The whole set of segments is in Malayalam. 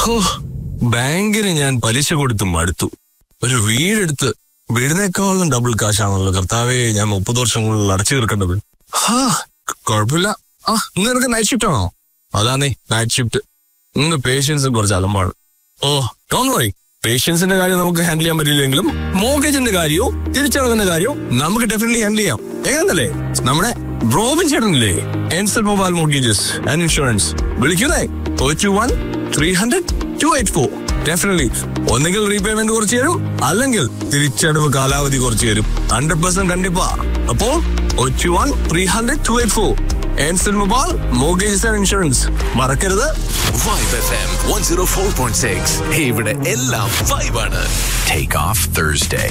ഹോ ബാങ്കിന് ഞാൻ പലിശ കൊടുത്ത് മടുത്തു ഒരു വീടെടുത്ത് വീടിനേക്കാളും ഡബിൾ കാശാണല്ലോ കർത്താവേ ഞാൻ മുപ്പത് വർഷം കൂടുതൽ അടച്ചു തീർക്കേണ്ടത് ഹാ കുഴപ്പമില്ല ആ ഇന്ന് നിനക്ക് നൈറ്റ് ഷിഫ്റ്റ് ആണോ അതാന്നേ നൈറ്റ് ഷിഫ്റ്റ് ഇന്ന് പേഷ്യൻസും കുറച്ച് അലമ്പാണ് ഓ ഡോൺ വറി പേഷ്യൻസിന്റെ കാര്യം നമുക്ക് ഹാൻഡിൽ ചെയ്യാൻ പറ്റില്ലെങ്കിലും മോർഗേജിന്റെ കാര്യവും തിരിച്ചടവിന്റെ കാര്യവും നമുക്ക് ഡെഫിനറ്റ്ലി ഹാൻഡിൽ ചെയ്യാം എങ്ങനല്ലേ നമ്മുടെ റോബിൻ ചേട്ടനില്ലേ Ensal mobile mortgages and insurance വിളിക്കുന്നേ two one three hundred two eight four definitely ഒന്നുകിൽ റീപേയ്മെന്റ് കുറച്ച് തരും അല്ലെങ്കിൽ തിരിച്ചടവ് കാലാവധി കുറച്ച് തരും ഹൺഡ്രഡ് പെർസെന്റ് കണ്ടിപ്പാ അപ്പോ two one three hundred two eight four Ensal mobile mortgages and insurance മറക്കരുത് Vibe FM 104.6 ഇവിടെ എല്ലാം വൈബാണ് Take off Thursday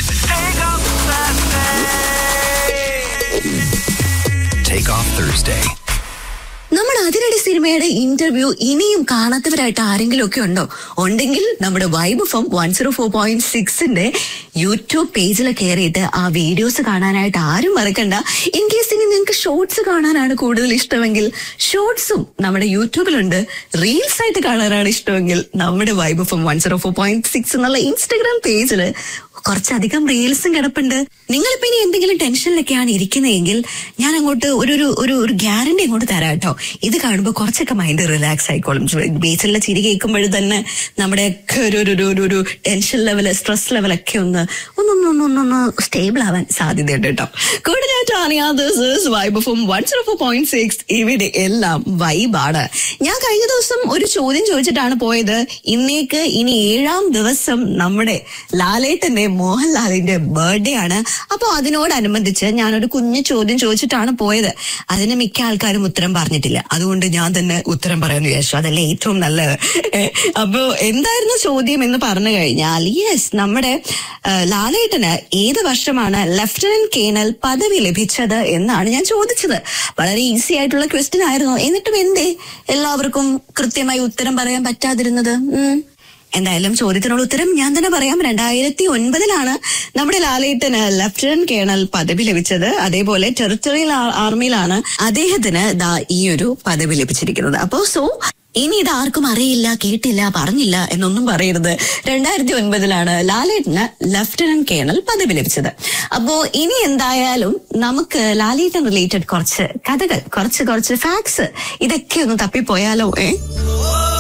Take off Thursday നമ്മുടെ അതിരടി സിനിമയുടെ ഇന്റർവ്യൂ ഇനിയും കാണാത്തവരായിട്ട് ആരെങ്കിലും ഒക്കെ ഉണ്ടോ ഉണ്ടെങ്കിൽ നമ്മുടെ vibe FM one zero four point സിക്സിന്റെ യൂട്യൂബ് പേജിൽ കയറിയിട്ട് ആ വീഡിയോസ് കാണാനായിട്ട് ആരും മറക്കണ്ട ഇൻ കേസ് ഇനി നിങ്ങൾക്ക് ഷോർട്സ് കാണാനാണ് കൂടുതൽ ഇഷ്ടമെങ്കിൽ ഷോർട്സും നമ്മുടെ യൂട്യൂബിലുണ്ട് റീൽസ് ആയിട്ട് കാണാനാണ് ഇഷ്ടമെങ്കിൽ നമ്മുടെ vibe FM one zero four point six എന്നുള്ള ഇൻസ്റ്റഗ്രാം പേജില് കുറച്ചധികം റീൽസും കിടപ്പുണ്ട് നിങ്ങളിപ്പോ ഇനി എന്തെങ്കിലും ടെൻഷനിലൊക്കെയാണ് ഇരിക്കുന്നതെങ്കിൽ ഞാൻ അങ്ങോട്ട് ഒരു ഒരു ഒരു ഒരു ഗ്യാരണ്ടി അങ്ങോട്ട് തരാം കേട്ടോ ഇത് കാണുമ്പോൾ കുറച്ചൊക്കെ മൈൻഡ് റിലാക്സ് ആയിക്കോളും ബേസിലുള്ള ചിരി കേൾക്കുമ്പോഴും തന്നെ നമ്മുടെ ഒക്കെ ഒരു ഒരു ഒരു- ഒരു ഒരു ടെൻഷൻ ലെവൽ സ്ട്രെസ് ലെവലൊക്കെ ഒന്ന് ഒന്നൊന്നൊന്നൊന്ന് സ്റ്റേബിൾ ആവാൻ സാധ്യതയുണ്ട് കേട്ടോ കൂടുതലായിട്ട് vibe FM one zero four point six ഇവിടെ എല്ലാം വൈബാണ് ഞാൻ കഴിഞ്ഞ ദിവസം ഒരു ചോദ്യം ചോദിച്ചിട്ടാണ് പോയത് ഇന്നേക്ക് ഇനി ഏഴാം ദിവസം നമ്മുടെ ലാലേട്ടന്റെ മോഹൻലാലിന്റെ ബർത്ത്ഡേ ആണ് അപ്പൊ അതിനോടനുബന്ധിച്ച് ഞാനൊരു കുഞ്ഞു ചോദ്യം ചോദിച്ചിട്ടാണ് പോയത് അതിന് മിക്ക ആൾക്കാരും ഉത്തരം പറഞ്ഞിട്ടില്ല അതുകൊണ്ട് ഞാൻ തന്നെ ഉത്തരം പറയാന്ന് വിചാരിച്ചു അതല്ലേ ഏറ്റവും നല്ലത് ഏ, അപ്പൊ എന്തായിരുന്നു ചോദ്യം എന്ന് പറഞ്ഞു കഴിഞ്ഞാൽ യെസ് നമ്മുടെ ആ, ലാലേട്ടന് ഏത് വർഷമാണ് ലഫ്റ്റനന്റ് കേണൽ പദവി ലഭിച്ചത് എന്നാണ് ഞാൻ ചോദിച്ചത് വളരെ ഈസി ആയിട്ടുള്ള ക്വസ്റ്റ്യൻ ആയിരുന്നു എന്നിട്ടും എന്തേ എല്ലാവർക്കും കൃത്യമായി ഉത്തരം പറയാൻ പറ്റാതിരുന്നത് ഉം എന്തായാലും ചോദ്യത്തിനുള്ള ഉത്തരം ഞാൻ തന്നെ പറയാം രണ്ടായിരത്തി ഒൻപതിലാണ് നമ്മുടെ ലാലേട്ടന് ലഫ്റ്റനന്റ് കേണൽ പദവി ലഭിച്ചത് അതേപോലെ ടെറിട്ടറിയൽ ആർമിയിലാണ് അദ്ദേഹത്തിന് ദാ ഈ ഒരു പദവി ലഭിച്ചിരിക്കുന്നത് അപ്പോ സോ ഇനി ഇത് ആർക്കും അറിയില്ല കേട്ടില്ല പറഞ്ഞില്ല എന്നൊന്നും പറയരുത് രണ്ടായിരത്തി ഒൻപതിലാണ് ലാലേട്ടന് ലഫ്റ്റനന്റ് കേണൽ പദവി ലഭിച്ചത് അപ്പോ ഇനി എന്തായാലും നമുക്ക് ലാലേട്ടൻ റിലേറ്റഡ് കുറച്ച് കഥകൾ കുറച്ച് കുറച്ച് ഫാക്ട്സ് ഇതൊക്കെ ഒന്ന് തപ്പിപ്പോയാലോ ഏ